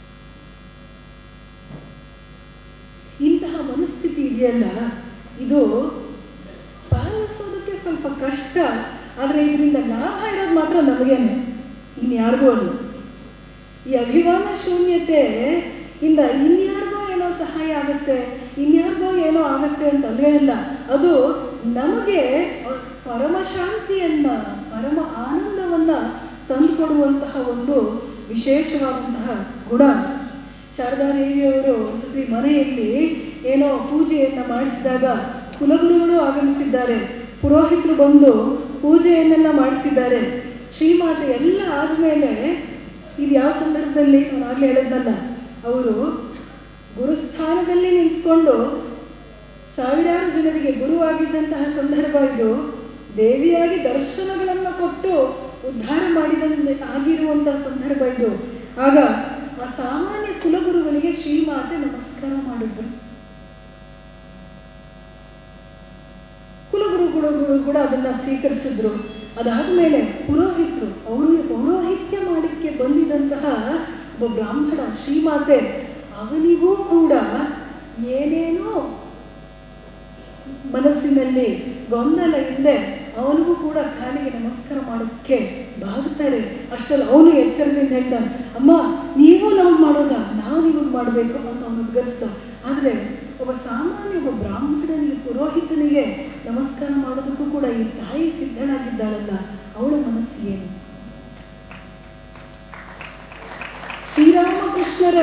ಇಂತಹ ಮನಸ್ಥಿತಿ ಇದೆಯಲ್ಲ ಇದು ಪಾಲಿಸೋದಕ್ಕೆ ಸ್ವಲ್ಪ ಕಷ್ಟ ಆದರೆ ಇದರಿಂದ ಲಾಭ ಇರೋದು ಮಾತ್ರ ನಮಗೇನೆ ಇನ್ಯಾರಿಗೂ ಅಲ್ಲ ಈ ಅಭಿಮಾನ ಶೂನ್ಯತೆ ಇಂದ ಇನ್ಯಾರಿಗೋ ಏನೋ ಸಹಾಯ ಆಗುತ್ತೆ ಇನ್ಯಾರಿಗೋ ಏನೋ ಆಗುತ್ತೆ ಅಂತ ಅಲ್ವೇ ಇಲ್ಲ ಅದು ನಮಗೆ ಪರಮ ಶಾಂತಿಯನ್ನ ಪರಮ ಆನಂದವನ್ನ ತಂದುಕೊಡುವಂತಹ ಒಂದು ವಿಶೇಷವಾದಂತಹ ಗುಣ ಶಾರದಾದೇವಿಯವರು ಒಂದ್ಸತಿ ಮನೆಯಲ್ಲಿ ಏನೋ ಪೂಜೆಯನ್ನ ಮಾಡಿಸಿದಾಗ ಕುಲಗುರುಗಳು ಆಗಮಿಸಿದ್ದಾರೆ ಪುರೋಹಿತರು ಬಂದು ಪೂಜೆಯನ್ನೆಲ್ಲ ಮಾಡಿಸಿದ್ದಾರೆ ಶ್ರೀಮಾತೆ ಎಲ್ಲ ಆದಮೇಲೆ ಇದು ಯಾವ ಸಂದರ್ಭದಲ್ಲಿ ನಾನು ಆಗಲೇ ಹೇಳಿದ್ನಲ್ಲ ಅವರು ಗುರುಸ್ಥಾನದಲ್ಲಿ ನಿಂತ್ಕೊಂಡು ಸಾವಿರಾರು ಜನರಿಗೆ ಗುರುವಾಗಿದ್ದಂತಹ ಸಂದರ್ಭ ಇದು ದೇವಿಯಾಗಿ ದರ್ಶನಗಳನ್ನು ಕೊಟ್ಟು ಉದ್ಧಾರ ಮಾಡಿದ ಆಗಿರುವಂತಹ ಸಂದರ್ಭ ಇದು ಆಗ ಆ ಸಾಮಾನ್ಯ ಕುಲಗುರುಗಳಿಗೆ ಶ್ರೀಮಾತೆ ನಮಸ್ಕಾರ ಮಾಡಿದ್ರು ಕುಲಗುರುಗಳು ಕೂಡ ಅದನ್ನ ಸ್ವೀಕರಿಸಿದ್ರು ಅದಾದ್ಮೇಲೆ ಪುರೋಹಿತರು ಅವರು ಪೌರೋಹಿತ್ಯ ಮಾಡಲಿಕ್ಕೆ ಬಂದಿದಂತಹ ಒಬ್ಬ ಬ್ರಾಹ್ಮಣ ಶ್ರೀಮಾತೆ ಅವನಿಗೂ ಕೂಡ ಏನೇನೋ ಮನಸ್ಸಿನಲ್ಲಿ ಗೊಂದಲ ಇಲ್ಲದೆ ಅವನಿಗೂ ಕೂಡ ಕಾಲಿಗೆ ನಮಸ್ಕಾರ ಮಾಡೋಕ್ಕೆ ಬಾಗುತ್ತಾರೆ ಅಷ್ಟರಲ್ಲಿ ಅವನು ಎಚ್ಚರದಿಂದ ಹೇಳ್ತಾನೆ ಅಮ್ಮ ನೀವು ನಮ್ಗೆ ಮಾಡೋದ ನಾವು ನಿಮಗೆ ಮಾಡಬೇಕು ಅಂತ ಅವನು ಉದ್ಗರಿಸ್ದ ಆದರೆ ಒಬ್ಬ ಸಾಮಾನ್ಯ ಒಬ್ಬ ಬ್ರಾಹ್ಮಣನಿಗೆ ಪುರೋಹಿತನಿಗೆ ನಮಸ್ಕಾರ ಮಾಡೋದಕ್ಕೂ ಕೂಡ ಈ ತಾಯಿ ಸಿದ್ಧಳಾಗಿದ್ದಾಳಲ್ಲ ಅವಳ ಮನಸ್ಸು ಏನು ಶ್ರೀರಾಮಕೃಷ್ಣರ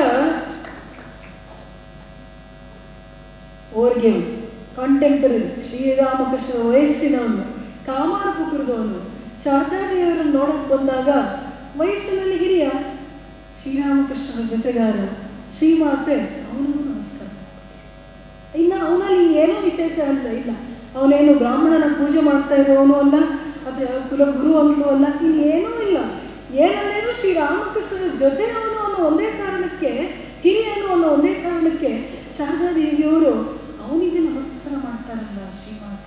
ಓರ್ಗೆ ಕಾಂಟೆಂಪರರಿ ಶ್ರೀರಾಮಕೃಷ್ಣರ ವಯಸ್ಸಿನವನು ಕಾಮಾರ ಪುಕುರದವನು ಶಾರದಾದೇವರನ್ನು ನೋಡಕ್ ಬಂದಾಗ ವಯಸ್ಸಿನಲ್ಲಿ ಹಿರಿಯ ಶ್ರೀರಾಮಕೃಷ್ಣನ ಜೊತೆಗಾರ ಶ್ರೀಮಾತೆ ಅವನಿಗೂ ನಮಸ್ಕಾರ ಇನ್ನು ಅವನಲ್ಲಿ ಏನೂ ವಿಶೇಷ ಅಲ್ಲ ಇಲ್ಲ ಅವನೇನು ಬ್ರಾಹ್ಮಣನ ಪೂಜೆ ಮಾಡ್ತಾ ಇರೋನು ಅಲ್ಲ ಅಥವಾ ಕುಲ ಗುರು ಅಂತಲೂ ಅಲ್ಲ ಇನ್ನೇನೂ ಇಲ್ಲ ಏನನ್ನೇನು ಶ್ರೀರಾಮಕೃಷ್ಣನ ಜೊತೆ ಅವನು ಅನ್ನೋ ಒಂದೇ ಕಾರಣಕ್ಕೆ ಹಿರಿಯನು ಅನ್ನೋ ಒಂದೇ ಕಾರಣಕ್ಕೆ ಶಾರದಾದೇವಿಯವರು ಅವನಿಗೆ ನಮಸ್ಕಾರ ಮಾಡ್ತಾರಲ್ಲ ಶ್ರೀಮಾತೆ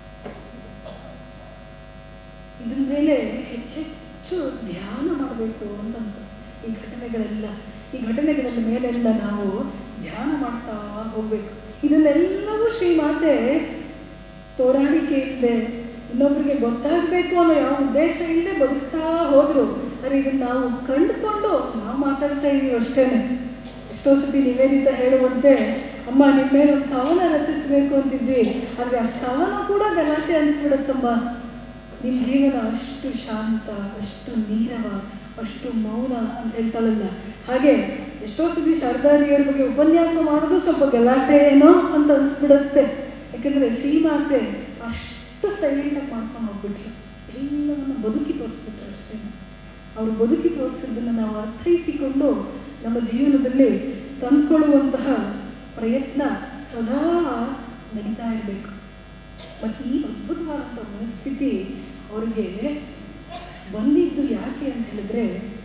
ಇದ್ರ ಮೇಲೆ ಹೆಚ್ಚೆಚ್ಚು ಧ್ಯಾನ ಮಾಡಬೇಕು ಇನ್ಸಿಡೆನ್ಸ್ ಈ ಘಟನೆಗಳೆಲ್ಲ ಈ ಘಟನೆಗಳ ಮೇಲೆಲ್ಲ ನಾವು ಧ್ಯಾನ ಮಾಡ್ತಾ ಹೋಗ್ಬೇಕು ಇದನ್ನೆಲ್ಲವೂ ಶ್ರೀಮಾತೆ ತೋರಾಣಿಕೆ ಇಲ್ಲದೆ ಇನ್ನೊಬ್ರಿಗೆ ಗೊತ್ತಾಗಬೇಕು ಅನ್ನೋ ಯಾವ ಉದ್ದೇಶ ಇಲ್ಲದೆ ಬದುಕ್ತಾ ಹೋದ್ರು ಆದರೆ ಇದನ್ನ ನಾವು ಕಂಡುಕೊಂಡು ನಾವು ಮಾತಾಡ್ತಾ ಇದೀವಿ ಅಷ್ಟೇನೆ ಎಷ್ಟೋ ಸತಿ ನಿವೇದಿತ ಹೇಳುವಂತೆ ಅಮ್ಮ ನಿಮ್ಮ ಮೇಲೆ ಒಂದು ಕವನ ರಚಿಸಬೇಕು ಅಂತಿದ್ವಿ ಆದರೆ ಆ ಕವನ ಕೂಡ ಗಲಾಟೆ ಅನಿಸ್ಬಿಡತ್ತಮ್ಮ ನಿಮ್ಮ ಜೀವನ ಅಷ್ಟು ಶಾಂತ ಅಷ್ಟು ನೀರವ ಅಷ್ಟು ಮೌನ ಅಂತ ಹೇಳ್ತಾಳಲ್ಲ ಹಾಗೆ ಎಷ್ಟೋ ಸತಿ ಶಾರದಾರಿಯರ ಬಗ್ಗೆ ಉಪನ್ಯಾಸ ಮಾಡೋದು ಸ್ವಲ್ಪ ಗಲಾಟೆ ಏನೋ ಅಂತ ಅನಿಸ್ಬಿಡುತ್ತೆ ಯಾಕಂದ್ರೆ ಶ್ರೀಮಾತೆ ಅಷ್ಟು ಸೈಲೆಂಟಾಗಿ ಮಾಡ್ಕೊಂಡು ಹೋಗ್ಬಿಟ್ರು ಎಲ್ಲವನ್ನು ಬದುಕಿ ತೋರಿಸ್ಬಿಟ್ರು ಅಷ್ಟೇ ಅವರು ಬದುಕಿ ತೋರಿಸಿದ್ದನ್ನು ನಾವು ಅರ್ಥೈಸಿಕೊಂಡು ನಮ್ಮ ಜೀವನದಲ್ಲಿ ತಂದ್ಕೊಳ್ಳುವಂತಹ ಪ್ರಯತ್ನ ಸದಾ ನಡೀತಾ ಇರಬೇಕು ಮತ್ತು ಈ ಅದ್ಭುತವಾದಂಥ ಮನಸ್ಥಿತಿ ಅವರಿಗೆ ಬಂದಿದ್ದು ಯಾಕೆ ಅಂತ ಹೇಳಿದ್ರೆ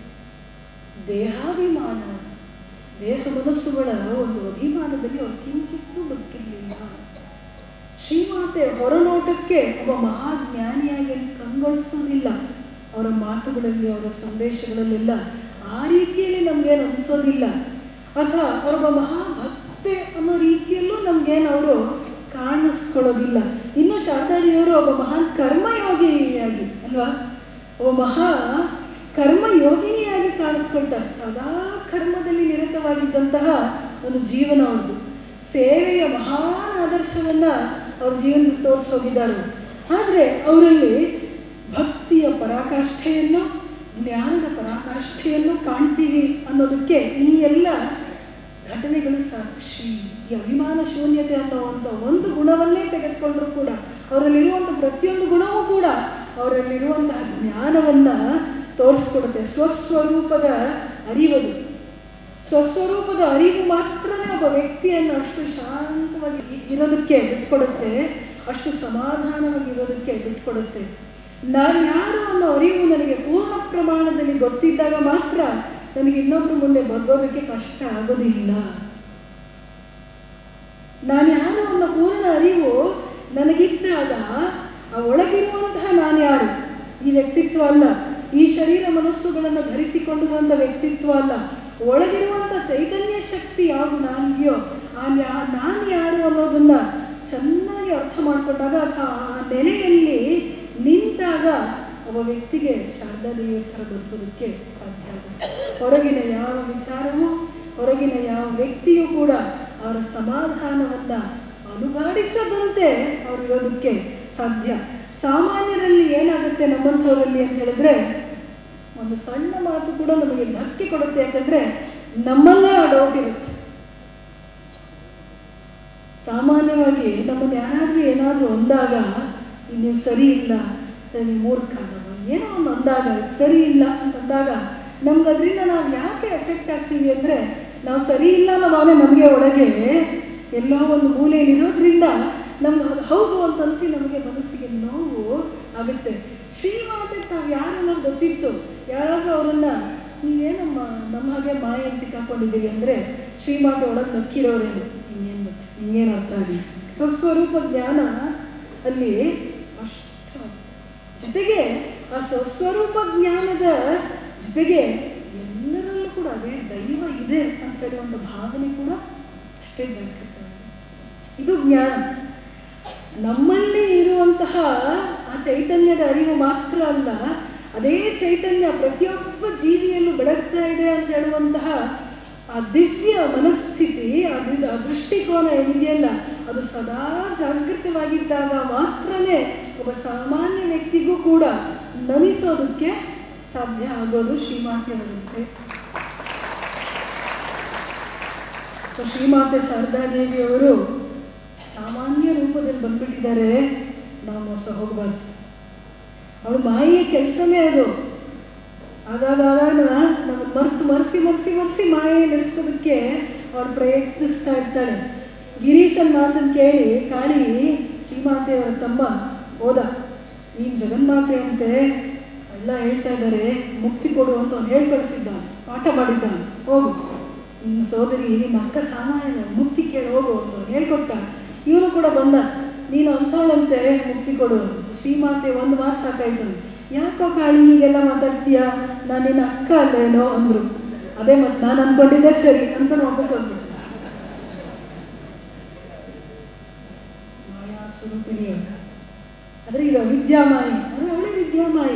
ದೇಹಾಭಿಮಾನ ದೇಹ ಮನಸ್ಸುಗಳ ಒಂದು ಅಭಿಮಾನದಲ್ಲಿ ಅವ್ರು ಕಿಂಚಿತ್ತೂ ಬದುಕಿರಲಿಲ್ಲ ಶ್ರೀಮಾತೆ ಹೊರನೋಟಕ್ಕೆ ಒಬ್ಬ ಮಹಾಜ್ಞಾನಿಯಾಗಿ ಕಂಗೊಳಿಸೋದಿಲ್ಲ ಅವರ ಮಾತುಗಳಲ್ಲಿ ಅವರ ಸಂದೇಶಗಳಲ್ಲೆಲ್ಲ ಆ ರೀತಿಯಲ್ಲಿ ನಮ್ಗೇನು ಅನಿಸೋದಿಲ್ಲ ಅಥವಾ ಅವರೊಬ್ಬ ಮಹಾಭಕ್ತೆ ಅನ್ನೋ ರೀತಿಯಲ್ಲೂ ನಮ್ಗೇನು ಅವರು ಕಾಣಿಸ್ಕೊಳ್ಳೋದಿಲ್ಲ ಇನ್ನು ಶಾರದಾರಿಯವರು ಒಬ್ಬ ಮಹಾನ್ ಕರ್ಮಯೋಗಿಯಾಗಿ ಅಲ್ವಾ ಒಬ್ಬ ಮಹಾ ಕರ್ಮಯೋಗಿನಿಯಾಗಿ ಕಾಣಿಸ್ಕೊಳ್ತಾರೆ ಸದಾ ಕರ್ಮದಲ್ಲಿ ನಿರತವಾಗಿದ್ದಂತಹ ಒಂದು ಜೀವನ ಅವ್ರದ್ದು ಸೇವೆಯ ಮಹಾನ್ ಆದರ್ಶವನ್ನ ಅವ್ರ ಜೀವನದಲ್ಲಿ ತೋರಿಸೋಗಿದ್ದಾರೆ ಆದರೆ ಅವರಲ್ಲಿ ಭಕ್ತಿಯ ಪರಾಕಾಷ್ಠೆಯನ್ನು ಜ್ಞಾನದ ಪರಾಕಾಷ್ಠೆಯನ್ನು ಕಾಣ್ತೀವಿ ಅನ್ನೋದಕ್ಕೆ ಈ ಎಲ್ಲ ಘಟನೆಗಳು ಸಾಕ್ಷಿ ಈ ಅಭಿಮಾನ ಶೂನ್ಯತೆ ಅನ್ನುವಂಥ ಒಂದು ಗುಣವನ್ನೇ ತೆಗೆದುಕೊಂಡ್ರು ಕೂಡ ಅವರಲ್ಲಿರುವಂಥ ಪ್ರತಿಯೊಂದು ಗುಣವೂ ಕೂಡ ಅವರಲ್ಲಿರುವಂತಹ ಜ್ಞಾನವನ್ನ ತೋರಿಸ್ಕೊಡುತ್ತೆ ಸ್ವಸ್ವರೂಪದ ಅರಿವದು ಸ್ವಸ್ವರೂಪದ ಅರಿವು ಮಾತ್ರನೇ ಒಬ್ಬ ವ್ಯಕ್ತಿಯನ್ನು ಅಷ್ಟು ಶಾಂತವಾಗಿ ಇರೋದಕ್ಕೆ ಬಿಟ್ಕೊಡುತ್ತೆ ಅಷ್ಟು ಸಮಾಧಾನವಾಗಿ ಇರೋದಕ್ಕೆ ಬಿಟ್ಕೊಡುತ್ತೆ ನಾನು ಯಾರು ಅನ್ನೋ ಅರಿವು ನನಗೆ ಪೂರ್ಣ ಪ್ರಮಾಣದಲ್ಲಿ ಗೊತ್ತಿದ್ದಾಗ ಮಾತ್ರ ನನಗೆ ಇನ್ನೊಬ್ರ ಮುಂದೆ ಬಗ್ಗೋದಕ್ಕೆ ಕಷ್ಟ ಆಗೋದಿಲ್ಲ ನಾನು ಯಾರು ಅನ್ನೋ ಪೂರ್ಣ ಅರಿವು ನನಗಿದ್ದಾಗ ಆ ಒಳಗಿರುವಂತಹ ನಾನು ಯಾರು ಈ ವ್ಯಕ್ತಿತ್ವ ಅಲ್ಲ ಈ ಶರೀರ ಮನಸ್ಸುಗಳನ್ನು ಧರಿಸಿಕೊಂಡು ಬಂದ ವ್ಯಕ್ತಿತ್ವ ಅಲ್ಲ ಒಳಗಿರುವಂಥ ಚೈತನ್ಯ ಶಕ್ತಿ ಯಾವುದು ನಾನಿದೆಯೋ ಆ ಯಾ- ನಾನು ಯಾರು ಅನ್ನೋದನ್ನ ಚೆನ್ನಾಗಿ ಅರ್ಥ ಮಾಡಿಕೊಂಡಾಗ ಅಥವಾ ಆ ನೆಲೆಯಲ್ಲಿ ನಿಂತಾಗ ಒಬ್ಬ ವ್ಯಕ್ತಿಗೆ ಶಾರದಾದೇವಿಯ ಥರ ಬದುಕೋದಕ್ಕೆ ಸಾಧ್ಯ ಆಗುತ್ತೆ ಹೊರಗಿನ ಯಾವ ವಿಚಾರವೂ ಹೊರಗಿನ ಯಾವ ವ್ಯಕ್ತಿಯೂ ಕೂಡ ಅವರ ಸಮಾಧಾನವನ್ನ ಅನುಗಾಡಿಸದಂತೆ ಅವ್ರು ಇರೋದಕ್ಕೆ ಸಾಧ್ಯ ಸಾಮಾನ್ಯರಲ್ಲಿ ಏನಾಗುತ್ತೆ ನಮ್ಮಂಥವರಲ್ಲಿ ಅಂತ ಹೇಳಿದ್ರೆ ಒಂದು ಸಣ್ಣ ಮಾತು ಕೂಡ ನಮಗೆ ಧಕ್ಕೆ ಕೊಡುತ್ತೆ ಯಾಕಂದ್ರೆ ನಮ್ಮನ್ನ ಡೌಟ್ ಇರುತ್ತೆ ಸಾಮಾನ್ಯವಾಗಿ ನಮ್ಮನ್ನು ಯಾರಾದ್ರೂ ಏನಾದ್ರೂ ಅಂದಾಗ ನೀವು ಸರಿ ಇಲ್ಲ ನೀವು ಮೂರ್ಖ ನಾವು ಏನೋ ಒಂದು ಅಂದಾಗ ಇದು ಸರಿ ಇಲ್ಲ ಅಂತಂದಾಗ ನಮ್ಗೆ ಅದರಿಂದ ನಾವು ಯಾಕೆ ಎಫೆಕ್ಟ್ ಆಗ್ತೀವಿ ಅಂದ್ರೆ ನಾವು ಸರಿ ಇಲ್ಲ ಅನ್ನೋ ಭಾವನೆ ನಮಗೆ ಒಳಗೆ ಎಲ್ಲೋ ಒಂದು ಮೂಲೆಯಲ್ಲಿ ಇರೋದ್ರಿಂದ ನಮ್ಗೆ ಅದು ಹೌದು ಅಂತ ಅನಿಸಿ ನಮಗೆ ಮನಸ್ಸಿಗೆ ನೋವು ಆಗುತ್ತೆ ಶ್ರೀಮಾತೆ ತಾವು ಯಾರೆಲ್ಲ ಗೊತ್ತಿತ್ತು ಯಾರಾದ್ರೂ ಅವರನ್ನ ನೀವೇನಮ್ಮ ನಮ್ಮ ಹಾಗೆ ಮಾಯಲ್ಲಿ ಸಿಕ್ಕಾಕೊಂಡಿದ್ದೀವಿ ಅಂದ್ರೆ ಶ್ರೀಮಾತೆ ಒಳಗೆ ನಕ್ಕಿರೋರೇನು ಇನ್ನೇನು ಗೊತ್ತು ಇನ್ನೇನು ಅರ್ಥ ಆಗಲಿ ಸ್ವಸ್ವರೂಪ ಜ್ಞಾನ ಅಲ್ಲಿ ಸ್ಪಷ್ಟ ಜೊತೆಗೆ ಆ ಸ್ವಸ್ವರೂಪ ಜ್ಞಾನದ ಜೊತೆಗೆ ಎಲ್ಲರಲ್ಲೂ ಕೂಡ ಅದೇ ದೈವ ಇದೆ ಅಂತ ಹೇಳುವಂಥ ಭಾವನೆ ಕೂಡ ಅಷ್ಟೇ ಜಾಗೃತವಾಗಿದೆ ಇದು ಜ್ಞಾನ ನಮ್ಮಲ್ಲಿ ಇರುವಂತಹ ಆ ಚೈತನ್ಯದ ಅರಿವು ಮಾತ್ರ ಅಲ್ಲ ಅದೇ ಚೈತನ್ಯ ಪ್ರತಿಯೊಬ್ಬ ಜೀವಿಯಲ್ಲೂ ಬೆಳಗ್ತಾ ಇದೆ ಅಂತ ಹೇಳುವಂತಹ ಆ ದಿವ್ಯ ಮನಸ್ಥಿತಿ ಆ ದಿ- ಆ ದೃಷ್ಟಿಕೋನ ಏನಿದೆಯಲ್ಲ ಅದು ಸದಾ ಜಾಗೃತವಾಗಿದ್ದಾಗ ಮಾತ್ರನೇ ಒಬ್ಬ ಸಾಮಾನ್ಯ ವ್ಯಕ್ತಿಗೂ ಕೂಡ ನಮಿಸೋದಕ್ಕೆ ಸಾಧ್ಯ ಆಗೋದು ಶ್ರೀಮಾತೆಯವರಂತೆ ಸೊ ಶ್ರೀಮಾತೆ ಶಾರದಾದೇವಿಯವರು ಸಾಮಾನ್ಯ ರೂಪದಲ್ಲಿ ಬಂದ್ಬಿಟ್ಟಿದ್ದಾರೆ ನಾವು ಮೋಸ ಹೋಗಬಾರ್ದು ಅವಳು ಮಾಯೆಯ ಕೆಲಸನೇ ಅದು ಆಗಾಗ ಆಗಾಗ ನಮ್ಮ ಮರ್ತು ಮರೆಸಿ ಮರೆಸಿ ಮರೆಸಿ ಮಾಯೆ ನಡೆಸೋದಕ್ಕೆ ಅವಳು ಪ್ರಯತ್ನಿಸ್ತಾ ಇರ್ತಾಳೆ ಗಿರೀಶನ್ ಮಾತನ್ನು ಕೇಳಿ ಕಾಳಿ ಶ್ರೀಮಾತೆಯವರ ತಮ್ಮ ಹೋದ ನೀನು ಜಗನ್ಮಾತೆ ಅಂತೆ ಎಲ್ಲ ಹೇಳ್ತಾ ಇದ್ದಾರೆ ಮುಕ್ತಿ ಕೊಡು ಅಂತ ಅವ್ನು ಹೇಳಿ ಕಳಿಸಿದ್ದ ಪಾಠ ಮಾಡಿದ್ದ ಹೋಗು ನಿನ್ನ ಸೋದರಿ ನಿನ್ನ ಅಕ್ಕ ಸಾಮಾನ್ಯ ಮುಕ್ತಿ ಕೇಳಿ ಹೋಗು ಅಂತ ಅವ್ನು ಹೇಳ್ಕೊಟ್ಟ ಇವನು ಕೂಡ ಬಂದ ನೀನು ಅಂಥವಳಂತೆ ಮುಕ್ತಿ ಕೊಡು ಶ್ರೀಮಾತೆ ಒಂದು ಮಾತು ಸಾಕಾಯ್ತು ಯಾಕೋ ಕಾಳಿ ಹೀಗೆಲ್ಲ ಮಾತಾಡ್ತೀಯ ನಾನು ನಿನ್ನ ಅಕ್ಕ ಅಲ್ಲೇನೋ ಅಂದ್ರು ಅದೇ ಮತ್ತೆ ನಾನು ಅನ್ಕೊಂಡಿದ್ದೆ ಸರಿ ಅನ್ಕೊಂಡು ವಾಪಸ್ ಹೋಗ್ಬಿಟ್ಟು ಮಾಯಾ ಸ್ವರೂಪಿಣಿ ಅಂತ ಆದ್ರೆ ಈಗ ವಿದ್ಯಾಮಾಯಿ ಅಂದ್ರೆ ಅವಳೇ ವಿದ್ಯಾಮಾಯಿ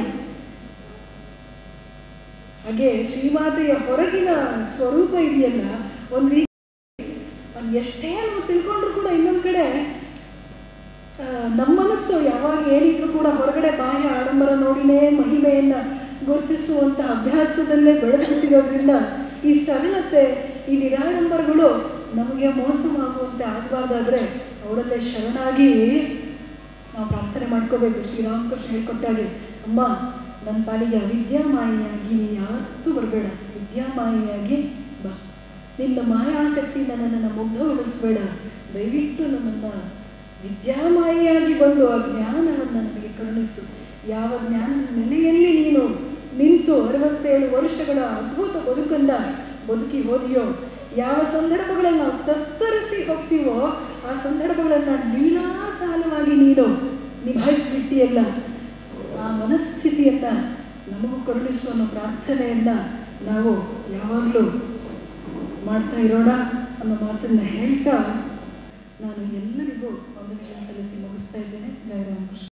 ಹಾಗೆ ಶ್ರೀಮಾತೆಯ ಹೊರಗಿನ ಸ್ವರೂಪ ಇದೆಯಲ್ಲ ಒಂದು ರೀತಿ ಅದು ಎಷ್ಟೇ ನಾವು ತಿಳ್ಕೊಂಡ್ರು ಕೂಡ ಇನ್ನೊಂದು ಕಡೆ ಆ, ನಮ್ಮ ಮನಸ್ಸು ಯಾವಾಗ ಏನಿದ್ರು ಕೂಡ ಹೊರಗಡೆ ಬಾಹ್ಯ ಆಡಂಬರ ನೋಡಿನೇ ಮಹಿಮೆಯನ್ನ ಗುರುತಿಸುವಂತ ಅಭ್ಯಾಸದಲ್ಲೇ ಬೆಳೆದುಬಿಟ್ಟಿರೋದ್ರಿಂದ ಈ ಸರಳತೆ ಈ ನಿರಾಡಂಬರಗಳು ನಮಗೆ ಮೋಸವಾಗುವಂತೆ ಆಗಬಾರ್ದಾದ್ರೆ ಅವಳಲ್ಲೇ ಶರಣಾಗಿ ನಾವು ಪ್ರಾರ್ಥನೆ ಮಾಡ್ಕೋಬೇಕು ಶ್ರೀರಾಮಕೃಷ್ಣ ಹೇಳ್ಕೊಟ್ಟಾಗೆ ಅಮ್ಮ ನನ್ನ ಪಾಲಿಗೆ ಅವಿದ್ಯಾಮಾಯಿಯಾಗಿ ನೀ ಯಾವತ್ತೂ ಬರಬೇಡ ವಿದ್ಯಾಮಾಯಿಯಾಗಿ ಬಾ ನಿನ್ನ ಮಾಯಾಶಕ್ತಿಯಿಂದ ನನ್ನನ್ನು ಮುಗ್ಧಗೊಳಿಸಬೇಡ ದಯವಿಟ್ಟು ನನ್ನನ್ನು ವಿದ್ಯಾಮಾಯಿಯಾಗಿ ಬಂದು ಆ ಜ್ಞಾನವನ್ನು ನನಗೆ ಕರುಣಿಸು ಯಾವ ಜ್ಞಾನದ ನೆಲೆಯಲ್ಲಿ ನೀನು ನಿಂತು ಅರವತ್ತೇಳು ವರ್ಷಗಳ ಅದ್ಭುತ ಬದುಕನ್ನ ಬದುಕಿ ಹೋದಿಯೋ ಯಾವ ಸಂದರ್ಭಗಳನ್ನು ನಾವು ತತ್ತರಿಸಿ ಹೋಗ್ತೀವೋ ಆ ಸಂದರ್ಭಗಳನ್ನು ಲೀಲಾಚಾಲವಾಗಿ ನೀನು ನಿಭಾಯಿಸಿಬಿಟ್ಟಿಯಲ್ಲ ಆ ಮನಸ್ಥಿತಿಯನ್ನ ನಮಗೂ ಕರುಣಿಸು ಅನ್ನೋ ಪ್ರಾರ್ಥನೆಯನ್ನ ನಾವು ಯಾವಾಗಲೂ ಮಾಡ್ತಾ ಇರೋಣ ಅನ್ನೋ ಮಾತನ್ನ ಹೇಳ್ತಾ ನಾನು ಎಲ್ಲರಿಗೂ ವಂದನೆಗಳನ್ನು ಸಲ್ಲಿಸಿ ಮುಗಿಸ್ತಾ ಇದ್ದೇನೆ ಜಯರಾಮಕೃಷ್ಣ